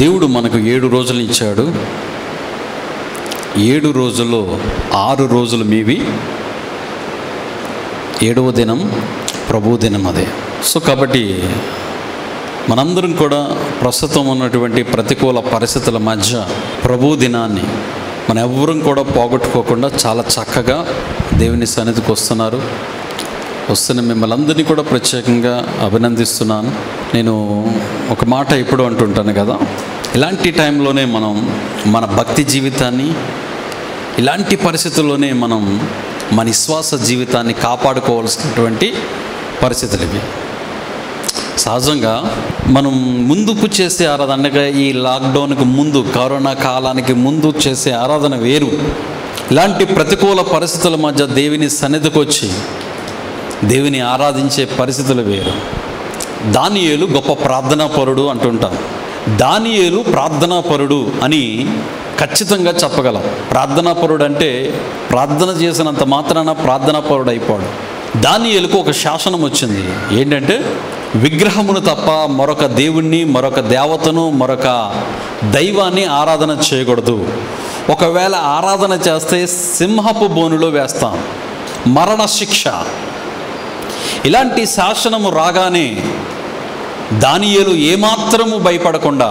దేవుడు మనకు ఏడు రోజులు ఇచ్చాడు ఏడు రోజుల్లో ఆరు రోజులు మీవి ఏడవ దినం ప్రభు దినం అదే సో కాబట్టి మనందరం కూడా ప్రస్తుతం ఉన్నటువంటి ప్రతికూల పరిస్థితుల మధ్య ప్రభు దినాన్ని మన ఎవ్వరం కూడా పోగొట్టుకోకుండా చాలా చక్కగా దేవుని సన్నిధికి వస్తున్నారు వస్తున్న మిమ్మల్ని అందరినీ కూడా ప్రత్యేకంగా అభినందిస్తున్నాను నేను ఒక మాట ఎప్పుడు అంటుంటాను కదా ఇలాంటి టైంలోనే మనం మన భక్తి జీవితాన్ని ఇలాంటి పరిస్థితుల్లోనే మనం మన విశ్వాస జీవితాన్ని కాపాడుకోవాల్సినటువంటి పరిస్థితులు ఇవి సహజంగా మనం ముందుకు చేసే ఆరాధన అనగా ఈ లాక్డౌన్కి ముందు కరోనా కాలానికి ముందు చేసే ఆరాధన వేరు ఇలాంటి ప్రతికూల పరిస్థితుల మధ్య దేవుని సన్నిధికి వచ్చి దేవుని ఆరాధించే పరిస్థితులు వేరు దానియేలు గొప్ప ప్రార్థనాపరుడు అంటుంటాం దానియేలు ప్రార్థనాపరుడు అని ఖచ్చితంగా చెప్పగలం ప్రార్థనాపరుడు అంటే ప్రార్థన చేసినంత మాత్రాన ప్రార్థనాపరుడు అయిపోడు దానియేలుకు ఒక శాసనం వచ్చింది ఏంటంటే విగ్రహమును తప్ప మరొక దేవుణ్ణి మరొక దేవతను మరొక దైవాన్ని ఆరాధన చేయకూడదు ఒకవేళ ఆరాధన చేస్తే సింహపు బోనులో వేస్తాం మరణ శిక్ష ఇలాంటి శాసనము రాగానే దానియేలు ఏమాత్రము భయపడకుండా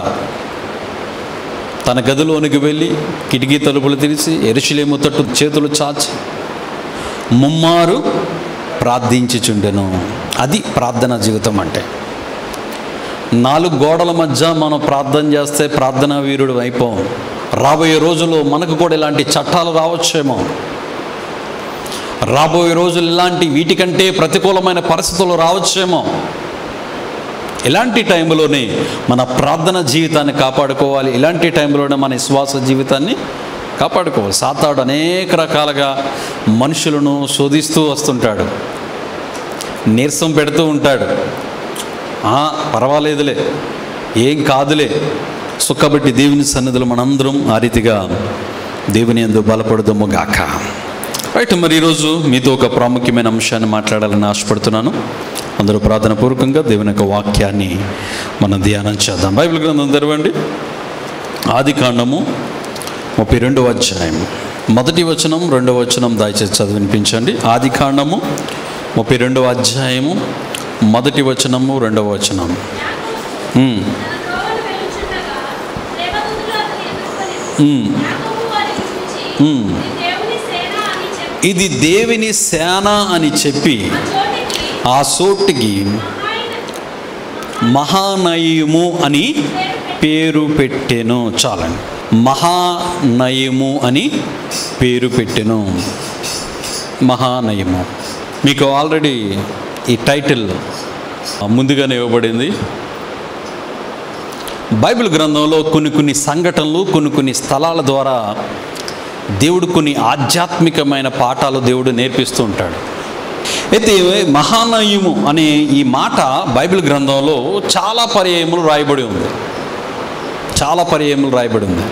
తన గదిలోనికి వెళ్ళి కిటికీ తలుపులు తెరిచి ఎరుషులేము తట్టు చేతులు చాచి ముమ్మారు ప్రార్థించుచుండెను అది ప్రార్థన జీవితం అంటే నాలుగు గోడల మధ్య మనం ప్రార్థన చేస్తే ప్రార్థనా వీరుడు అయిపోం రాబోయే రోజుల్లో మనకు కూడా ఇలాంటి చట్టాలు రావచ్చేమో రాబోయే రోజులు ఇలాంటి వీటికంటే ప్రతికూలమైన పరిస్థితులు రావచ్చేమో ఇలాంటి టైంలోనే మన ప్రార్థన జీవితాన్ని కాపాడుకోవాలి ఇలాంటి టైంలోనే మన విశ్వాస జీవితాన్ని కాపాడుకోవాలి సాతాడు అనేక రకాలుగా మనుషులను శోధిస్తూ వస్తుంటాడు నీరసం పెడుతూ ఉంటాడు "ఆ, పర్వాలేదులే ఏం కాదులే సో కాబట్టి దేవుని సన్నిధిలో మనందరం ఆ రీతిగా దేవుని ఎందు బలపడదము గాక రైట్ మరి ఈరోజు మీతో ఒక ప్రాముఖ్యమైన అంశాన్ని మాట్లాడాలని ఆశపడుతున్నాను అందరూ ప్రార్థన పూర్వకంగా దేవుని యొక్క వాక్యాన్ని మనం ధ్యానం చేద్దాం బైబిల్ గ్రంథం తెరవండి ఆది కాండము ముప్పై రెండవ అధ్యాయం మొదటి వచనం రెండవ వచనం దయచేసి చదివినిపించండి ఆది కాండము ముప్పై రెండవ అధ్యాయము మొదటి వచనము రెండవ వచనం ఉమ్, త్రోవను వెలుచుండగా దేవదూతలు అతని ఎదుర్కొని ఉమ్, యాకోబు వారిని చూచి, ఉమ్. "ఇది దేవుని సేన అని చెప్పి ఇది దేవుని సేన అని చెప్పి ఆ చోటికి ఆ సోటికి మహాయన మహానయము అని పేరు పెట్టెను చాలండి మహానయము అని పేరు పెట్టెను మహానయము మీకు ఆల్రెడీ ఈ టైటిల్ ముందుగానే ఇవ్వబడింది బైబిల్ గ్రంథంలో కొన్ని కొన్ని సంఘటనలు కొన్ని కొన్ని స్థలాల ద్వారా దేవుడు కొన్ని ఆధ్యాత్మికమైన పాఠాలు దేవుడు నేర్పిస్తూ ఉంటాడు అయితే మహానయము అనే ఈ మాట బైబిల్ గ్రంథంలో చాలా పర్యాయములు రాయబడి ఉంది చాలా పర్యాయములు రాయబడి ఉంది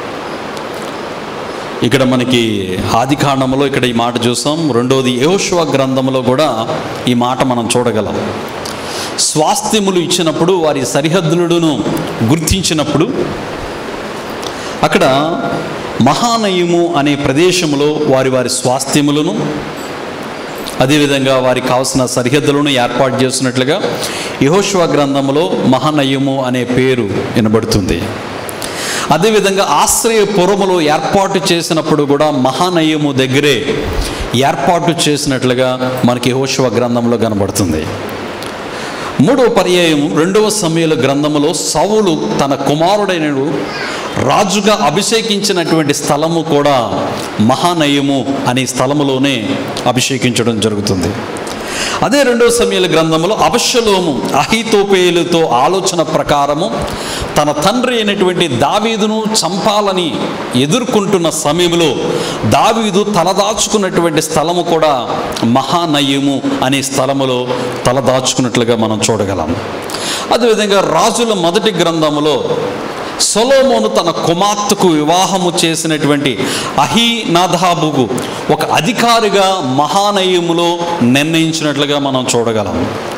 ఇక్కడ మనకి ఆది కాండంలో ఇక్కడ ఈ మాట చూస్తాం రెండోది యోశువ గ్రంథంలో కూడా ఈ మాట మనం చూడగలం స్వాస్థ్యములు ఇచ్చినప్పుడు వారి సరిహద్దులను గుర్తించినప్పుడు అక్కడ మహానయము అనే ప్రదేశంలో వారి వారి స్వాస్థ్యములను అదేవిధంగా వారికి కావాల్సిన సరిహద్దులను ఏర్పాటు చేసినట్లుగా యహోశివ గ్రంథంలో మహానయము అనే పేరు వినబడుతుంది అదేవిధంగా ఆశ్రయపురములో ఏర్పాటు చేసినప్పుడు కూడా మహానయము దగ్గరే ఏర్పాటు చేసినట్లుగా మనకి యహోశివ గ్రంథంలో కనబడుతుంది మూడవ పర్యాయం రెండవ సమయాల గ్రంథములో సౌలు తన కుమారుడైన రాజుగా అభిషేకించినటువంటి స్థలము కూడా మహానయము అనే స్థలములోనే అభిషేకించడం జరుగుతుంది అదే రెండవ సమయాల గ్రంథంలో అబశలోము అహితోపేలుతో ఆలోచన ప్రకారము తన తండ్రి అయినటువంటి దావీదును చంపాలని ఎదుర్కొంటున్న సమయంలో దావీదు తలదాచుకున్నటువంటి స్థలము కూడా మహానయము అనే స్థలములో తలదాచుకున్నట్లుగా మనం చూడగలం అదేవిధంగా రాజుల మొదటి గ్రంథములో సొలోమోను తన కుమార్తెకు వివాహము చేసినటువంటి అహీనాదాబుకు ఒక అధికారిగా మహానయములో నిర్ణయించినట్లుగా మనం చూడగలం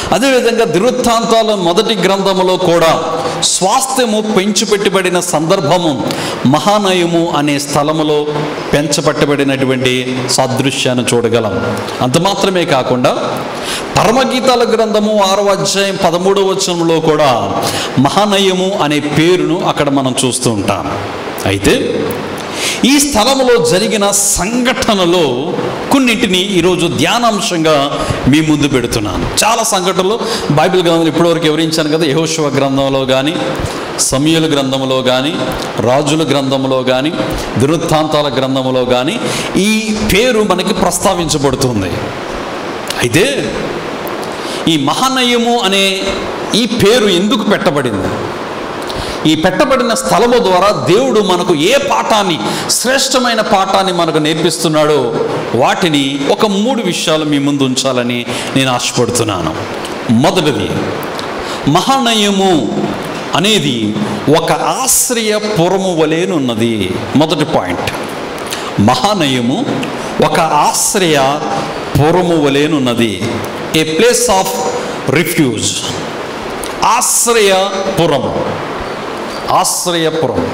అదేవిధంగా దిరుత్తాంతాల మొదటి గ్రంథములో కూడా స్వాస్థ్యము పెంచుపెట్టబడిన సందర్భము మహానయము అనే స్థలములో పెంచబట్టబడినటువంటి సాదృశ్యాన్ని చూడగలం అంత మాత్రమే కాకుండా పరమగీతాల గ్రంథము ఆరవ అధ్యాయం పదమూడవ వచనంలో కూడా మహానయము అనే పేరును అక్కడ మనం చూస్తూ ఉంటాం అయితే ఈ స్థలంలో జరిగిన సంఘటనలో కొన్నింటిని ఈరోజు ధ్యానాంశంగా మీ ముందు పెడుతున్నాను చాలా సంఘటనలు బైబిల్ గ్రంథంలో ఇప్పటివరకు వివరించాను కదా యహోశివ గ్రంథంలో కానీ సమయల గ్రంథంలో కానీ రాజుల గ్రంథంలో కానీ దిరుత్తాంతాల గ్రంథంలో కానీ ఈ పేరు మనకి ప్రస్తావించబడుతుంది అయితే ఈ మహానయము అనే ఈ పేరు ఎందుకు పెట్టబడింది ఈ పెట్టబడిన స్థలము ద్వారా దేవుడు మనకు ఏ పాఠాన్ని శ్రేష్టమైన పాఠాన్ని మనకు నేర్పిస్తున్నాడో వాటిని ఒక మూడు విషయాలు మీ ముందు ఉంచాలని నేను ఆశపడుతున్నాను మొదటిది మహానయము అనేది ఒక ఆశ్రయ పురము వలేనున్నది మొదటి పాయింట్ మహానయము ఒక ఆశ్రయ పురము వలేనున్నది ఏ ప్లేస్ ఆఫ్ రిఫ్యూజ్ ఆశ్రయపురం ఆశ్రయపురం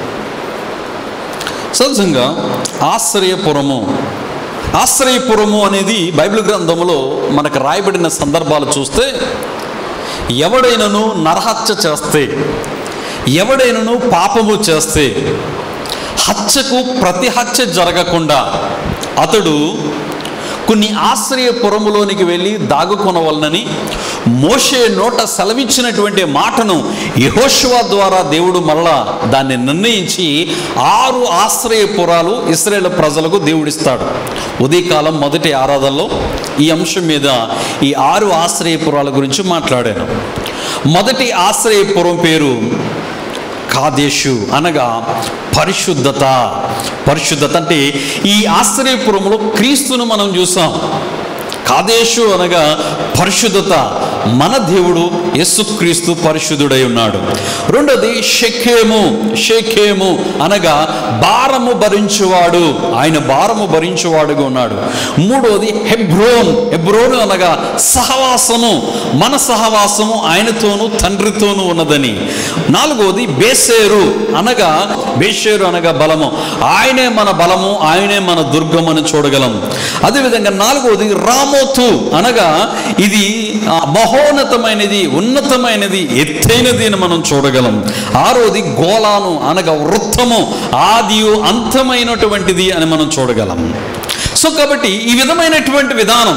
సహజంగా ఆశ్రయపురము ఆశ్రయపురము అనేది బైబిల్ గ్రంథంలో మనకు రాయబడిన సందర్భాలు చూస్తే ఎవడైనను నరహత్య చేస్తే ఎవడైనను పాపము చేస్తే హత్యకు ప్రతి హత్య జరగకుండా అతడు కొన్ని ఆశ్రయపురములోనికి వెళ్ళి దాగుకొనవలనని మోషే నోట సెలవిచ్చినటువంటి మాటను యహోశివ ద్వారా దేవుడు మరలా దాన్ని నిర్ణయించి ఆరు ఆశ్రయపురాలు ఇస్రాయేల్ ప్రజలకు దేవుడిస్తాడు ఉదయకాలం మొదటి ఆరాధనలో ఈ అంశం మీద ఈ ఆరు ఆశ్రయపురాల గురించి మాట్లాడాను మొదటి ఆశ్రయపురం పేరు కాదేశు అనగా పరిశుద్ధత పరిశుద్ధత అంటే ఈ ఆశ్రయపురంలో క్రీస్తును మనం చూసాం కాదేశు అనగా పరిశుద్ధత మన దేవుడు యేసుక్రీస్తు పరిశుద్ధుడై ఉన్నాడు రెండోది షెకేము షెకేము అనగా భారము భరించువాడు ఆయన భారము భరించువాడుగా ఉన్నాడు మూడోది హెబ్రోన్ హెబ్రోను అనగా సహవాసము మన సహవాసము ఆయనతోనూ తండ్రితోనూ ఉన్నదని నాలుగోది బేసేరు అనగా బేషేరు అనగా బలము ఆయనే మన బలము ఆయనే మన దుర్గమని చూడగలం అదేవిధంగా నాలుగోది రామోతు అనగా ఇది ఆ, మహోన్నతమైనది ఉన్నతమైనది ఎత్తైనది అని మనం చూడగలం ఆరోది గోలాను అనగా వృత్తము ఆదియు అంతమైనటువంటిది అని మనం చూడగలం సో కాబట్టి ఈ విధమైనటువంటి విధానం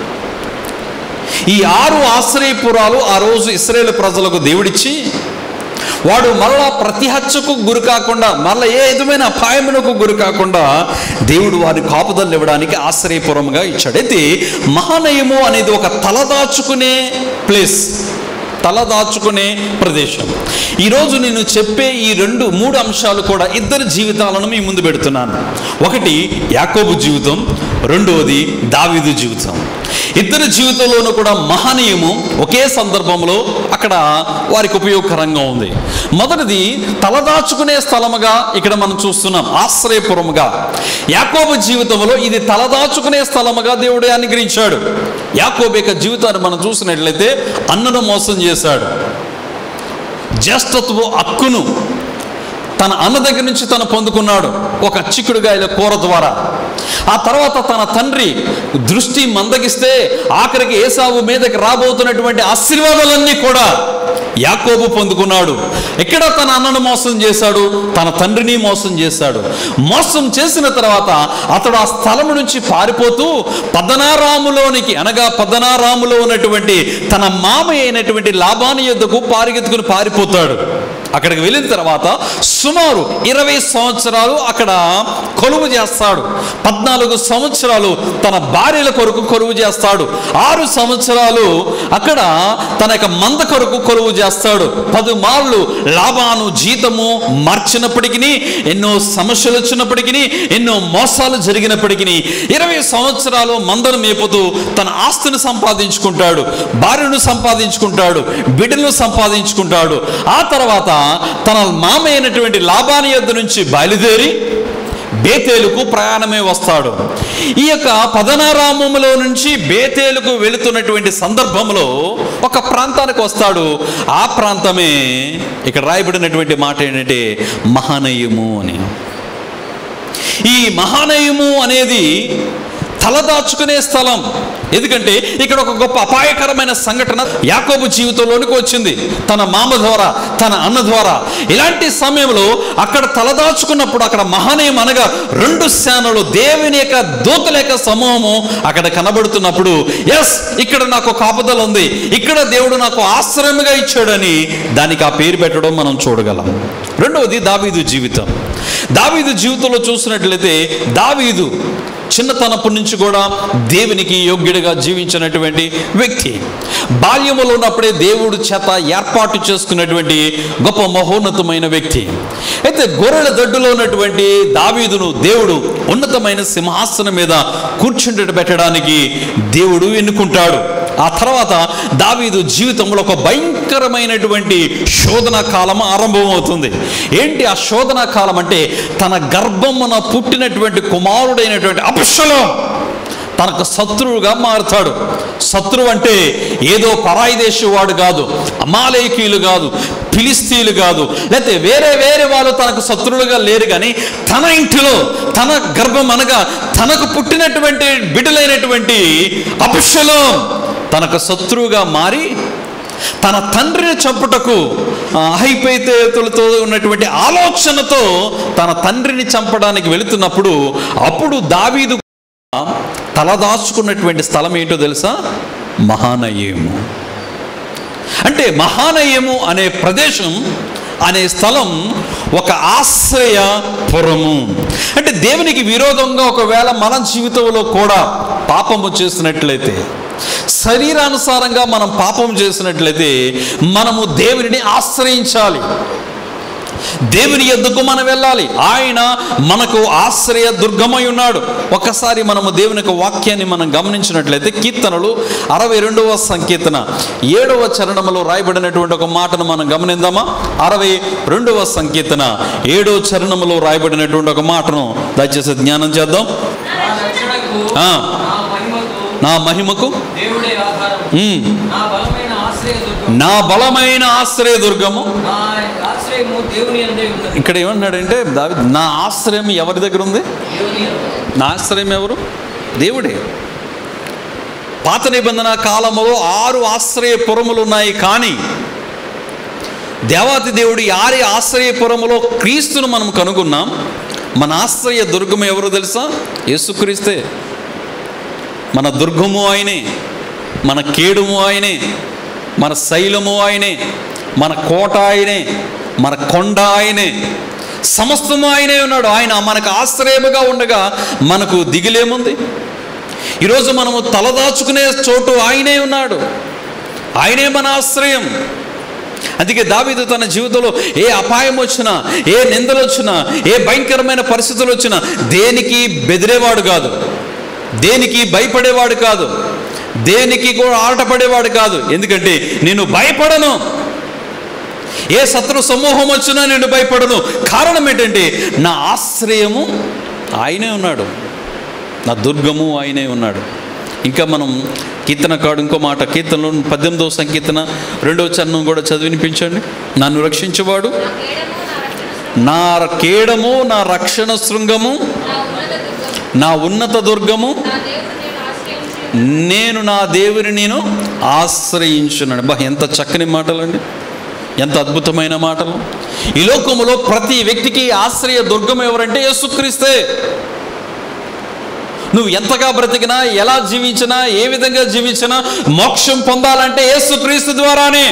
ఈ ఆరు ఆశ్రయపురాలు ఆ రోజు ఇస్రాయేల్ ప్రజలకు దేవుడిచ్చి వాడు మరలా ప్రతి హత్యకు గురి కాకుండా మరలా ఏ విధమైన అపాయమునకు గురి కాకుండా దేవుడు వారి కాపుదలు ఇవ్వడానికి ఆశ్రయపురంగా ఇచ్చాడు అయితే మహానయము అనేది ఒక తలదాచుకునే ప్లేస్ తలదాచుకునే ప్రదేశం ఈరోజు నేను చెప్పే ఈ రెండు మూడు అంశాలు కూడా ఇద్దరి జీవితాలను మీ ముందు పెడుతున్నాను ఒకటి యాకోబు జీవితం రెండవది దావీదు జీవితం ఇద్దరి జీవితంలోనూ కూడా మహనీయము ఒకే సందర్భంలో అక్కడ వారికి ఉపయోగకరంగా ఉంది మొదటిది తలదాచుకునే స్థలముగా ఇక్కడ మనం చూస్తున్నాం ఆశ్రయపురముగా యాకోబు జీవితంలో ఇది తలదాచుకునే స్థలముగా దేవుడు అనుగ్రహించాడు యాకోబు యొక్క జీవితాన్ని మనం చూసినట్లయితే అన్నను మోసం చేశాడు జ్యేష్ఠత్వ హక్కును తన అన్న దగ్గర నుంచి తను పొందుకున్నాడు ఒక చిక్కుడుగాయల కూర ద్వారా ఆ తర్వాత తన తండ్రి దృష్టి మందగిస్తే ఆఖరికి ఏసావు మీదకి రాబోతున్నటువంటి ఆశీర్వాదాలన్నీ కూడా యాకోబు పొందుకున్నాడు ఎక్కడ తన అన్నను మోసం చేశాడు తన తండ్రిని మోసం చేశాడు మోసం చేసిన తర్వాత అతడు ఆ స్థలం నుంచి పారిపోతూ పద్దనారాములోనికి అనగా పద్దనారాములో ఉన్నటువంటి తన మామ అయినటువంటి లాభాని యుద్ధకు పారిగెత్తుకుని పారిపోతాడు అక్కడికి వెళ్ళిన తర్వాత సుమారు ఇరవై సంవత్సరాలు అక్కడ కొలువు చేస్తాడు పద్నాలుగు సంవత్సరాలు తన భార్యల కొరకు కొలువు చేస్తాడు ఆరు సంవత్సరాలు అక్కడ తన యొక్క మంద కొరకు కొలువు చేస్తాడు పదుమార్లు లాభాను జీతము మార్చినప్పటికీ ఎన్నో సమస్యలు వచ్చినప్పటికీ ఎన్నో మోసాలు జరిగినప్పటికీ ఇరవై సంవత్సరాలు మందను మేపుతూ తన ఆస్తిని సంపాదించుకుంటాడు భార్యను సంపాదించుకుంటాడు బిడ్డలను సంపాదించుకుంటాడు ఆ తర్వాత తన మామ అయినటువంటి లాభాని యొద్ద నుంచి బయలుదేరి బేతేలుకు ప్రయాణమే వస్తాడు ఈ యొక్క పదనారామములో నుంచి బేతేలుకు వెళుతున్నటువంటి సందర్భంలో ఒక ప్రాంతానికి వస్తాడు ఆ ప్రాంతమే ఇక్కడ రాయబడినటువంటి మాట ఏంటంటే మహానయము అని ఈ మహానయము అనేది తలదాచుకునే స్థలం ఎందుకంటే ఇక్కడ ఒక గొప్ప అపాయకరమైన సంఘటన యాకోబు జీవితంలోనికి వచ్చింది తన మామ ద్వారా తన అన్న ద్వారా ఇలాంటి సమయంలో అక్కడ తలదాచుకున్నప్పుడు అక్కడ మహానయం అనగా రెండు శానలు దేవుని యొక్క దూతల యొక్క సమూహము అక్కడ కనబడుతున్నప్పుడు ఎస్ ఇక్కడ నాకు ఒక ఆపదలు ఉంది ఇక్కడ దేవుడు నాకు ఆశ్రయముగా ఇచ్చాడని దానికి ఆ పేరు పెట్టడం మనం చూడగలం రెండవది దావీదు జీవితం దావీదు జీవితంలో చూసినట్లయితే దావీదు చిన్నతనపు నుంచి కూడా దేవునికి యోగ్యుడిగా జీవించినటువంటి వ్యక్తి బాల్యములో ఉన్నప్పుడే దేవుడు చేత ఏర్పాటు చేసుకున్నటువంటి గొప్ప మహోన్నతమైన వ్యక్తి అయితే గొర్రెల దడ్డులో ఉన్నటువంటి దావీదును దేవుడు ఉన్నతమైన సింహాసనం మీద కూర్చుండ పెట్టడానికి దేవుడు ఎన్నుకుంటాడు ఆ తర్వాత దావీదు జీవితంలో ఒక భయంకరమైనటువంటి శోధన కాలం ఆరంభమవుతుంది ఏంటి ఆ శోధన కాలం అంటే తన గర్భమున పుట్టినటువంటి కుమారుడైనటువంటి అపశలం తనకు శత్రువుగా మారుతాడు శత్రువు అంటే ఏదో పరాయి దేశవాడు కాదు అమాలేకీయులు కాదు ఫిలిస్తీన్లు కాదు లేకపోతే వేరే వేరే వాళ్ళు తనకు శత్రువులుగా లేరు కానీ తన ఇంటిలో తన గర్భం అనగా తనకు పుట్టినటువంటి బిడ్డలైనటువంటి అపశలం తనకు శత్రువుగా మారి తన తండ్రిని చంపుటకు ఆ, అహిపేతేతులతో ఉన్నటువంటి ఆలోచనతో తన తండ్రిని చంపడానికి వెళుతున్నప్పుడు అప్పుడు దావీదు తలదాచుకున్నటువంటి స్థలం ఏంటో తెలుసా మహానయము అంటే మహానయము అనే ప్రదేశం అనే స్థలం ఒక ఆశ్రయపురము అంటే దేవునికి విరోధంగా ఒకవేళ మన జీవితంలో కూడా పాపము చేసినట్లయితే శరీరానుసారంగా మనం పాపం చేసినట్లయితే మనము దేవునిని ఆశ్రయించాలి దేవుని ఎద్దుకు మనం వెళ్ళాలి ఆయన మనకు ఆశ్రయ దుర్గమై ఉన్నాడు ఒకసారి మనము దేవుని యొక్క వాక్యాన్ని మనం గమనించినట్లయితే కీర్తనలు అరవై రెండవ సంకీర్తన ఏడవ చరణములో రాయబడినటువంటి ఒక మాటను మనం గమనిందామా అరవై రెండవ సంకీర్తన ఏడవ చరణములో రాయబడినటువంటి ఒక మాటను దయచేసి జ్ఞానం చేద్దాం నా రక్షణకు ఆ. నా మహిమకు నా మహిమకు దేవుడే ఆధారం ఉమ్, నా బలమైన ఆశ్రయదుర్గం నా బలమైన ఆశ్రయ దుర్గము నా ఆశ్రయము దేవుని అందే ఉన్నది ఇక్కడ ఏమన్నాడంటే దావి నా ఆశ్రయం ఎవరి దగ్గర ఉంది దేవుని యందు. నా ఆశ్రయం ఎవరు దేవుడే పాత నిబంధన కాలంలో ఆరు ఆశ్రయపురములు ఉన్నాయి కానీ దేవాతి దేవుడు ఆరి ఆశ్రయపురములో క్రీస్తును మనం కనుగొన్నాం మన ఆశ్రయ దుర్గము ఎవరు తెలుసా యేసుక్రీస్తే మన దుర్గము ఆయనే మన కేడుము ఆయనే మన శైలము ఆయనే మన కోట ఆయనే మన కొండ ఆయనే సమస్తము ఆయనే ఉన్నాడు ఆయన మనకు ఆశ్రయముగా ఉండగా మనకు దిగులేముంది ఈరోజు మనము తలదాచుకునే చోటు ఆయనే ఉన్నాడు ఆయనే మన ఆశ్రయం అందుకే దావీదు తన జీవితంలో ఏ అపాయం వచ్చినా ఏ నిందలు వచ్చినా ఏ భయంకరమైన పరిస్థితులు వచ్చినా దేనికి బెదిరేవాడు కాదు దేనికి భయపడేవాడు కాదు దేనికి కూడా ఆటపడేవాడు కాదు ఎందుకంటే నేను భయపడను ఏ శత్రు సమూహం వచ్చినా నేను భయపడను కారణం ఏంటంటే నా ఆశ్రయము ఆయనే ఉన్నాడు నా దుర్గము ఆయనే ఉన్నాడు ఇంకా మనం కీర్తనకాడు ఇంకో మాట కీర్తనలో పద్దెనిమిదవ సంకీర్తన రెండవ చరణం కూడా చదివినిపించండి నన్ను రక్షించేవాడు నా కేడము నా రక్షణ శృంగము నా కేడము నా రక్షణ శృంగము నా ఉన్నత దుర్గము నా ఉన్నత దుర్గము నా దేవుడు నేను ఆశ్రయించి నేను నా దేవుని నేను ఆశ్రయించున్నాడు బా ఎంత చక్కని మాటలండి ఎంత అద్భుతమైన మాటలు ఈ లోకములో ప్రతి వ్యక్తికి ఆశ్రయ దుర్గం ఎవరంటే యేసుక్రీస్తే నువ్వు ఎంతగా బ్రతికినా ఎలా జీవించినా ఏ విధంగా జీవించినా మోక్షం పొందాలంటే యేసుక్రీస్తు ద్వారానే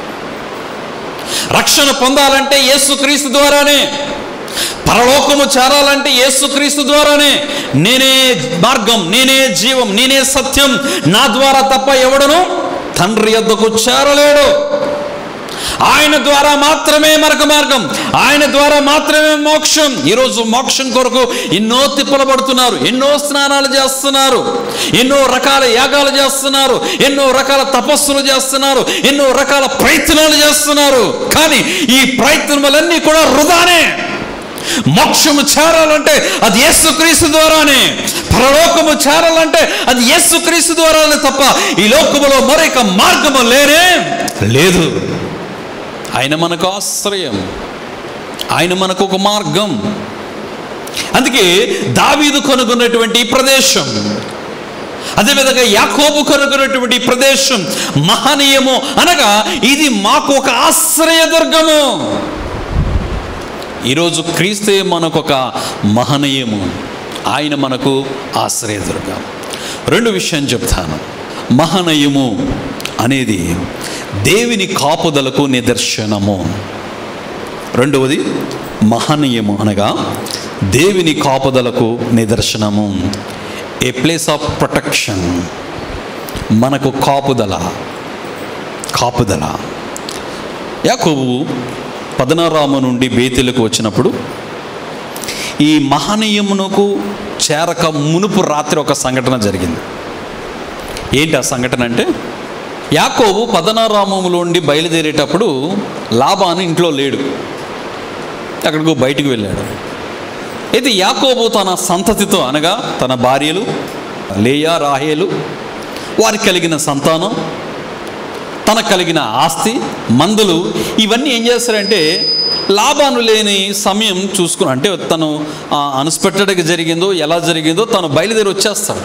రక్షణ పొందాలంటే యేసుక్రీస్తు ద్వారానే పరలోకము చేరాలంటే యేసుక్రీస్తు ద్వారానే నేనే మార్గం నేనే జీవం నేనే సత్యం నా ద్వారా తప్ప ఎవడను తండ్రి యొద్దకు చేరలేడు ఆయన ద్వారా మాత్రమే మరొక మార్గం ఆయన ద్వారా మాత్రమే మోక్షం ఈరోజు మోక్షం కొరకు ఎన్నో తిప్పలు పడుతున్నారు ఎన్నో స్నానాలు చేస్తున్నారు ఎన్నో రకాల యాగాలు చేస్తున్నారు ఎన్నో రకాల తపస్సులు చేస్తున్నారు ఎన్నో రకాల ప్రయత్నాలు చేస్తున్నారు కానీ ఈ ప్రయత్నములన్నీ కూడా వృధానే మోక్షము చేరాలంటే అది యేసుక్రీస్తు ద్వారానే పరలోకము చేరాలంటే అది యేసుక్రీస్తు ద్వారానే తప్ప ఈ లోకములో మరొక మార్గము లేనే లేదు ఆయన మనకు ఆశ్రయం ఆయన మనకు ఒక మార్గం అందుకే దావీదు కొనుక్కున్నటువంటి ఈ ప్రదేశం అదేవిధంగా యాకోబు కొనుక్కున్నటువంటి ఈ ప్రదేశం మహనీయము అనగా ఇది మాకు ఒక ఆశ్రయదుర్గము ఈరోజు క్రీస్తే మనకు ఒక మహనీయము ఆయన మనకు ఆశ్రయదుర్గం రెండు విషయం చెప్తాను మహనీయము అనేది దేవుని కాపుదలకు నిదర్శనము రెండవది మహనీయము అనగా దేవుని కాపుదలకు నిదర్శనము ఏ ప్లేస్ ఆఫ్ ప్రొటెక్షన్ మనకు కాపుదల కాపుదల యాకోబు పదనారాము నుండి బేతెలకు వచ్చినప్పుడు ఈ మహనీయమునకు చేరక మునుపు రాత్రి ఒక సంఘటన జరిగింది ఏంటి ఆ సంఘటన అంటే యాకోబు పదనారామములోండి బయలుదేరేటప్పుడు లాభాను ఇంట్లో లేడు అక్కడికి బయటికి వెళ్ళాడు అయితే యాకోబు తన సంతతితో అనగా తన భార్యలు లేయా రాహేలు వారికి కలిగిన సంతానం తనకు కలిగిన ఆస్తి మందులు ఇవన్నీ ఏం చేస్తారంటే లాభాను లేని సమయం చూసుకుని అంటే తను అన్స్పెక్టెడ్గా జరిగిందో ఎలా జరిగిందో తను బయలుదేరి వచ్చేస్తాడు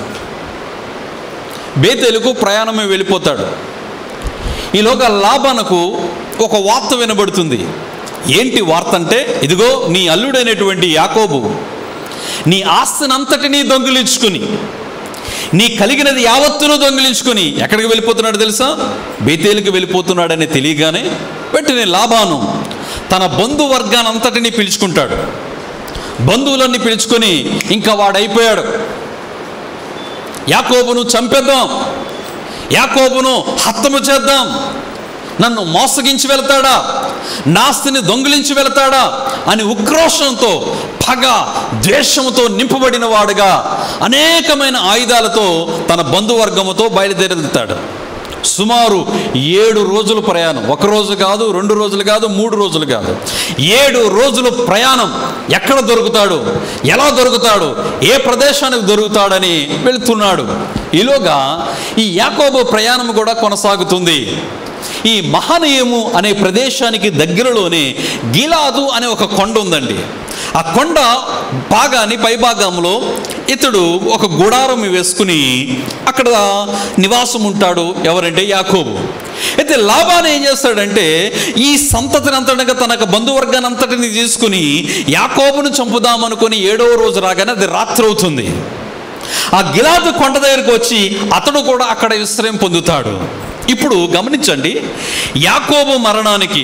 బేతేలుకు ప్రయాణమే వెళ్ళిపోతాడు ఈలోగా లాభానకు ఒక వార్త వినబడుతుంది ఏంటి వార్త అంటే ఇదిగో నీ అల్లుడైనటువంటి యాకోబు నీ ఆస్తినంతటినీ దొంగిలించుకుని నీ కలిగినది యావత్తును దొంగిలించుకుని ఎక్కడికి వెళ్ళిపోతున్నాడు తెలుసా బేతేలుకి వెళ్ళిపోతున్నాడని తెలియగానే వెంటనే లాభాను తన బంధువర్గానంతటినీ పిలుచుకుంటాడు బంధువులన్నీ పిలుచుకొని ఇంకా వాడైపోయాడు యాకోబును చంపేద్దాం యాకోబును హత్తము చేద్దాం నన్ను మోసగించి వెళ్తాడా నాస్తిని దొంగిలించి వెళ్తాడా అని ఉక్రోషంతో పగ ద్వేషముతో నింపబడిన వాడుగా అనేకమైన ఆయుధాలతో తన బంధువర్గముతో బయలుదేరుతాడు సుమారు ఏడు రోజుల ప్రయాణం ఒక రోజు కాదు రెండు రోజులు కాదు మూడు రోజులు కాదు ఏడు రోజులు ప్రయాణం ఎక్కడ దొరుకుతాడు ఎలా దొరుకుతాడు ఏ ప్రదేశానికి దొరుకుతాడని వెళుతున్నాడు ఈలోగా ఈ యాకోబు ప్రయాణం కూడా కొనసాగుతుంది ఈ మహనీయము అనే ప్రదేశానికి దగ్గరలోనే గిలాదు అనే ఒక కొండ ఉందండి ఆ కొండ భాగాన్ని పైభాగంలో ఇతడు ఒక గుడారం వేసుకుని అక్కడ నివాసం ఉంటాడు ఎవరంటే యాకోబు అయితే లాభాన్ని ఏం చేస్తాడంటే ఈ సంతతిని అంతటిగా తనకు బంధువర్గాన్ని అంతటిని తీసుకుని యాకోబును చంపుదామనుకుని ఏడవ రోజు రాగానే అది రాత్రి అవుతుంది ఆ గిలాదు కొండ దగ్గరికి వచ్చి అతడు కూడా అక్కడ విశ్రయం పొందుతాడు ఇప్పుడు గమనించండి యాకోబు మరణానికి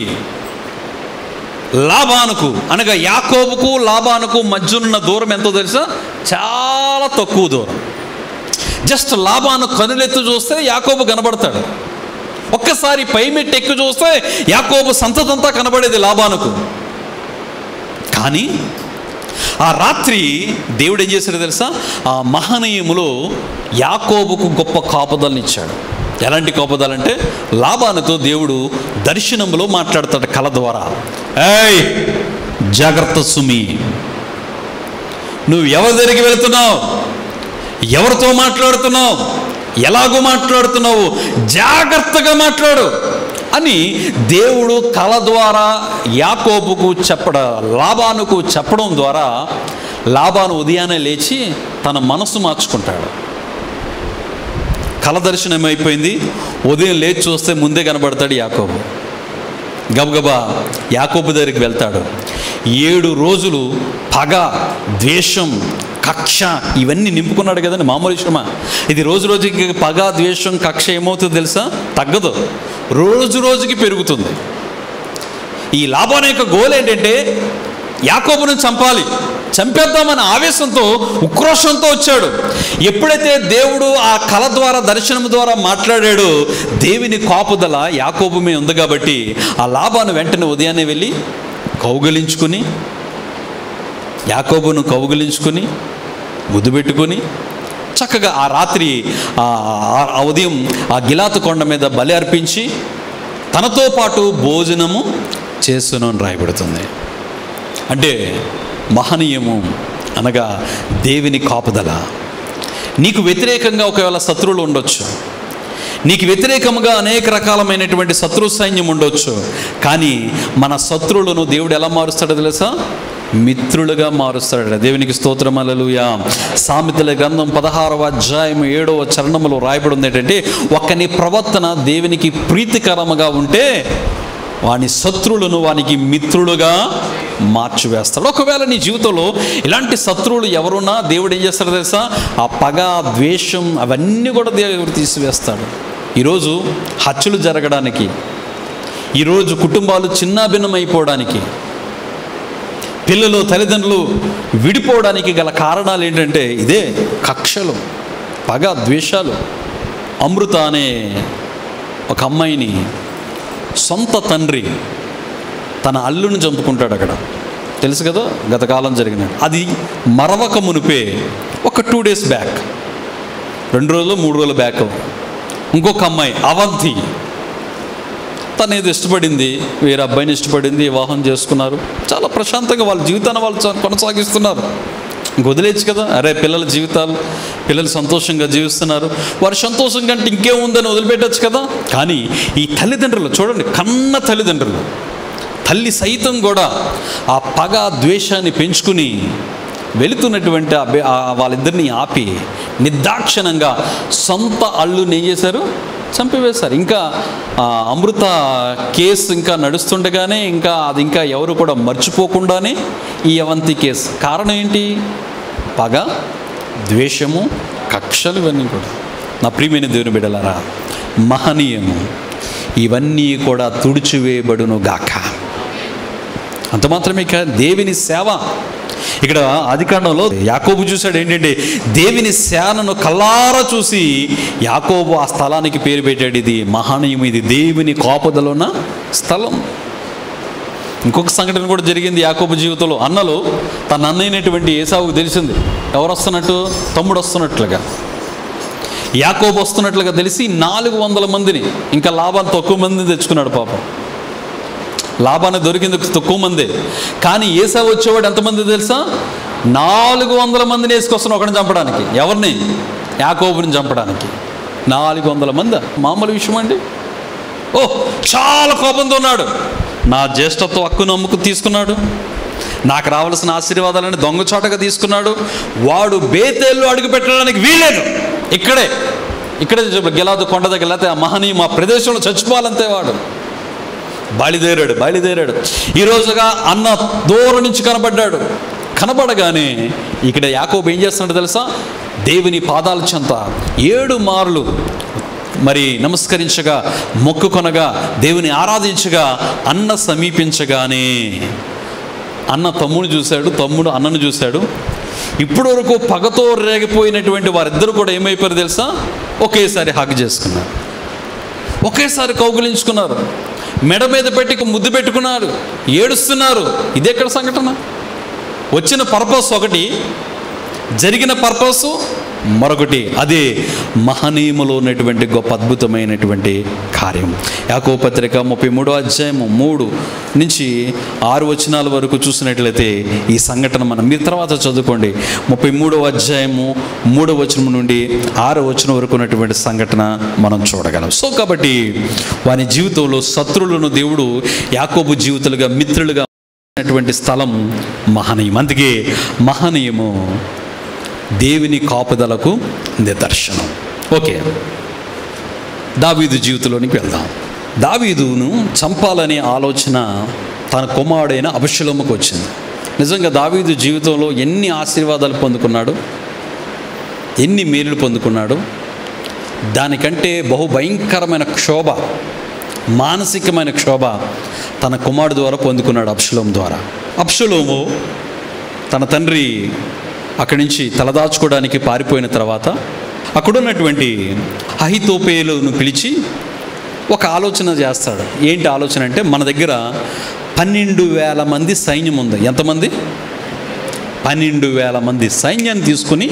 లాభానుకు అనగా యాకోబుకు లాభానుకు మధ్య ఉన్న దూరం ఎంతో తెలుసా చాలా తక్కువ దూరం జస్ట్ లాభాను కనులెత్తు చూస్తే యాకోబు కనబడతాడు ఒక్కసారి పైమెట్టు ఎక్కి చూస్తే యాకోబు సంతతంతా కనబడేది లాభానుకు కానీ ఆ రాత్రి దేవుడు ఏం చేశాడు తెలుసా ఆ మహనీయములో యాకోబుకు గొప్ప కాపుదలనిచ్చాడు ఎలాంటి కాపుదలంటే లాభాలతో దేవుడు దర్శనంలో మాట్లాడతాడు కళ ద్వారా ఏయ్ జాగ్రత్త సుమి నువ్వు ఎవరి దగ్గరికి వెళ్తున్నావు ఎవరితో మాట్లాడుతున్నావు ఎలాగో మాట్లాడుతున్నావు జాగ్రత్తగా మాట్లాడు అని దేవుడు కళ ద్వారా యాకోబుకు చెప్పడ లాభానుకు చెప్పడం ద్వారా లాభాను ఉదయాన్నే లేచి తన మనసు మార్చుకుంటాడు కళ దర్శనం అయిపోయింది ఉదయం లేచి చూస్తే ముందే కనబడతాడు యాకోబు గబగబా యాకోబు దగ్గరికి వెళ్తాడు ఏడు రోజులు పగ ద్వేషం కక్ష ఇవన్నీ నింపుకున్నాడు కదండి మామూలు విషయమా ఇది రోజు రోజుకి పగ ద్వేషం కక్ష ఏమవుతుందో తెలుసా తగ్గదు రోజు రోజుకి పెరుగుతుంది ఈ లాభాన యొక్క గోల్ ఏంటంటే యాకోబును చంపాలి చంపేద్దామన్న ఆవేశంతో ఉక్రోషంతో వచ్చాడు ఎప్పుడైతే దేవుడు ఆ కళ ద్వారా దర్శనం ద్వారా మాట్లాడాడో దేవుని కాపుదల యాకోబు మీద ఉంది కాబట్టి ఆ లాభాన్ని వెంటనే ఉదయాన్నే వెళ్ళి కౌగలించుకుని యాకోబును కౌగిలించుకొని ముద్దు పెట్టుకొని చక్కగా ఆ రాత్రి ఆ ఆ ఉదయం ఆ గిలాతు కొండ మీద బలి అర్పించి తనతో పాటు భోజనము చేస్తును అని రాయబడుతుంది అంటే మహనీయము అనగా దేవుని కాపుదల నీకు వ్యతిరేకంగా ఒకవేళ శత్రువులు ఉండొచ్చు నీకు వ్యతిరేకముగా అనేక రకాలమైనటువంటి శత్రు సైన్యం ఉండొచ్చు కానీ మన శత్రువులను దేవుడు ఎలా మారుస్తాడో తెలుసా మిత్రులుగా మారుస్తాడు దేవునికి స్తోత్రం అలలుయా సామెతల గ్రంథం పదహారవ అధ్యాయం ఏడవ చరణములో రాయబడి ఉంది ఏంటంటే ఒక్కని ప్రవర్తన దేవునికి ప్రీతికరముగా ఉంటే వాని శత్రువులను వానికి మిత్రులుగా మార్చివేస్తాడు ఒకవేళ నీ జీవితంలో ఇలాంటి శత్రువులు ఎవరున్నా దేవుడు ఏం చేస్తాడో తెలుసా ఆ పగ ద్వేషం అవన్నీ కూడా దేవుడు తీసివేస్తాడు ఈరోజు హత్యలు జరగడానికి ఈరోజు కుటుంబాలు చిన్నాభిన్నమైపోవడానికి పిల్లలు తల్లిదండ్రులు విడిపోవడానికి గల కారణాలు ఏంటంటే ఇదే కక్షలు పగ ద్వేషాలు అమృత అనే ఒక అమ్మాయిని సొంత తండ్రి తన అల్లుని చంపుకుంటాడు అక్కడ తెలుసు కదా గత కాలం జరిగిన అది మరవక మునిపే ఒక టూ డేస్ బ్యాక్ రెండు రోజులు మూడు రోజులు బ్యాక్ ఇంకొక అమ్మాయి అవంతి తను ఏదో ఇష్టపడింది వేరే అబ్బాయిని ఇష్టపడింది వివాహం చేసుకున్నారు చాలా ప్రశాంతంగా వాళ్ళ జీవితాన్ని వాళ్ళు చా- కొనసాగిస్తున్నారు ఇంక వదిలేచ్చు కదా అరే పిల్లల జీవితాలు పిల్లలు సంతోషంగా జీవిస్తున్నారు వారి సంతోషం కంటే ఇంకేముందని వదిలిపెట్టచ్చు కదా కానీ ఈ తల్లిదండ్రులు చూడండి కన్న తల్లిదండ్రులు తల్లి సైతం కూడా ఆ పగ ద్వేషాన్ని పెంచుకుని వెళుతున్నటువంటి ఆ బె- ఆ వాళ్ళిద్దరిని ఆపి నిర్దాక్షిణంగా సొంత అల్లుని ఏం చేశారు చంపివేశారు ఇంకా ఆ, అమృత కేసు ఇంకా నడుస్తుండగానే ఇంకా అది ఇంకా ఎవరు కూడా మర్చిపోకుండానే ఈ అవంతి కేసు కారణం ఏంటి పగ ద్వేషము కక్షలు ఇవన్నీ కూడా నా ప్రియమైన దేవుని బిడ్డలారా మహనీయము ఇవన్నీ కూడా తుడిచివేయబడును గాక అంత మాత్రమే కాదు దేవుని సేవ ఇక్కడ ఆదికాండంలో యాకోబు చూశాడు ఏంటంటే దేవుని సేనను కల్లారా చూసి యాకోబు ఆ స్థలానికి పేరు పెట్టాడు ఇది మహనీయం ఇది దేవుని కోపదలో ఉన్న స్థలం ఇంకొక సంఘటన కూడా జరిగింది యాకోబు జీవితంలో అన్నలు తన అన్నైనటువంటి ఏసావుకు తెలిసింది ఎవరు వస్తున్నట్టు తమ్ముడు వస్తున్నట్లుగా యాకోబు వస్తున్నట్లుగా తెలిసి నాలుగు వందల మందిని ఇంకా లాభాలు తక్కువ మందిని తెచ్చుకున్నాడు పాపం లాభాన్ని దొరికింది తక్కువ మంది కానీ ఏసా వచ్చేవాడు ఎంతమంది తెలుసా నాలుగు వందల మందిని వేసుకొస్తున్న ఒకరిని చంపడానికి ఎవరిని యాకోబుని చంపడానికి నాలుగు వందల మంది మామూలు విషయం అండి ఓ చాలా కోపంతో ఉన్నాడు నా జ్యేష్ఠత్వ హక్కును అమ్ముకు తీసుకున్నాడు నాకు రావాల్సిన ఆశీర్వాదాలని దొంగచాటగా తీసుకున్నాడు వాడు బేతేళ్ళు అడుగు పెట్టడానికి వీలేదు ఇక్కడే ఇక్కడే చెప్పు, గెలాదు కొండ దగ్గర లేకపోతే ఆ మహనీయ మా ప్రదేశంలో చచ్చిపోవాలంతే వాడు బయలుదేరాడు బయలుదేరాడు ఈ రోజుగా అన్న దూరం నుంచి కనబడ్డాడు కనబడగానే ఇక్కడ యాకోబు ఏం చేస్తున్నాడు తెలుసా దేవుని పాదాల చెంత ఏడు మార్లు మరి నమస్కరించగా మొక్కుకొనగా దేవుని ఆరాధించగా అన్న సమీపించగానే అన్న తమ్ముడు చూశాడు తమ్ముడు అన్నను చూశాడు ఇప్పటి వరకు పగతో రేగిపోయినటువంటి వారిద్దరు కూడా ఏమైపోయారు తెలుసా ఒకేసారి హగ్ చేసుకున్నారు ఒకేసారి కౌగులించుకున్నారు మెడ మీద పెట్టి ముద్దు పెట్టుకున్నారు ఏడుస్తున్నారు ఇదెక్కడ సంఘటన వచ్చిన పర్పస్ ఒకటి జరిగిన పర్పస్ మరొకటి అదే మహనీయములో ఉన్నటువంటి గొప్ప అద్భుతమైనటువంటి కార్యం యాకో పత్రిక ముప్పై మూడో అధ్యాయము మూడు నుంచి ఆరు వచనాల వరకు చూసినట్లయితే ఈ సంఘటన మనం మీరు తర్వాత చదువుకోండి ముప్పై మూడవ అధ్యాయము మూడవ వచనం నుండి ఆరో వచనం వరకు ఉన్నటువంటి సంఘటన మనం చూడగలం సో కాబట్టి వారి జీవితంలో శత్రువులను దేవుడు యాకోబు జీవితాలుగా మిత్రులుగా ఉన్నటువంటి స్థలం మహనీయం అందుకే మహనీయము దేవుని కాపుదలకు నిదర్శనం ఓకే దావీదు జీవితంలోనికి వెళ్దాం దావీదును చంపాలనే ఆలోచన తన కుమారుడైన అభిషలముకు వచ్చింది నిజంగా దావీదు జీవితంలో ఎన్ని ఆశీర్వాదాలు పొందుకున్నాడు ఎన్ని మేలులు పొందుకున్నాడు దానికంటే బహు భయంకరమైన క్షోభ మానసికమైన క్షోభ తన కుమారుడు ద్వారా పొందుకున్నాడు అప్షులోం ద్వారా అప్షులోము తన తండ్రి అక్కడి నుంచి తలదాచుకోవడానికి పారిపోయిన తర్వాత అక్కడున్నటువంటి అహితోపేలును పిలిచి ఒక ఆలోచన చేస్తాడు ఏంటి ఆలోచన అంటే మన దగ్గర పన్నెండు వేల మంది సైన్యం ఉంది ఎంతమంది పన్నెండు వేల మంది సైన్యాన్ని తీసుకుని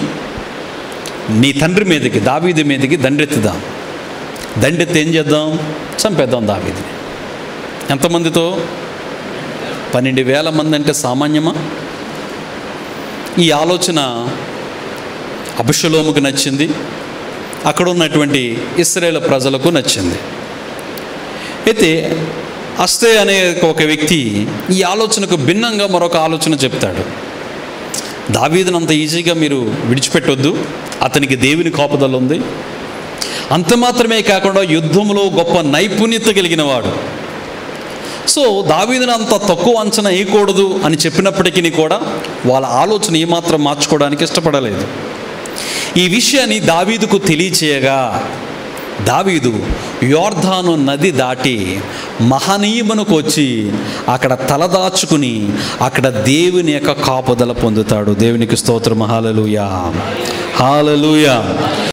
నీ తండ్రి మీదకి దావీది మీదకి దండెత్తుదాం దండెత్తి ఏం చేద్దాం చంపేద్దాం దావీదిని ఎంతమందితో పన్నెండు వేల మంది అంటే సామాన్యమా ఈ ఆలోచన అభిషలోముకు నచ్చింది అక్కడ ఉన్నటువంటి ఇస్రాయేల్ ప్రజలకు నచ్చింది అయితే అస్తే అనే ఒక వ్యక్తి ఈ ఆలోచనకు భిన్నంగా మరొక ఆలోచన చెప్తాడు దావీదును అంత ఈజీగా మీరు విడిచిపెట్టొద్దు అతనికి దేవుని కాపుదల ఉంది అంత మాత్రమే కాకుండా యుద్ధంలో గొప్ప నైపుణ్యత కలిగిన వాడు సో దావీదును అంత తక్కువ అంచనా వేయకూడదు అని చెప్పినప్పటికీ కూడా వాళ్ళ ఆలోచన ఏమాత్రం మార్చుకోవడానికి ఇష్టపడలేదు ఈ విషయాన్ని దావీదుకు తెలియచేయగా దావీదు యోర్ధాను నది దాటి మహనీయమునకు వచ్చి అక్కడ తలదాచుకుని అక్కడ దేవుని యొక్క కాపుదల పొందుతాడు దేవునికి స్తోత్రం హాలలుయా హాలలుయా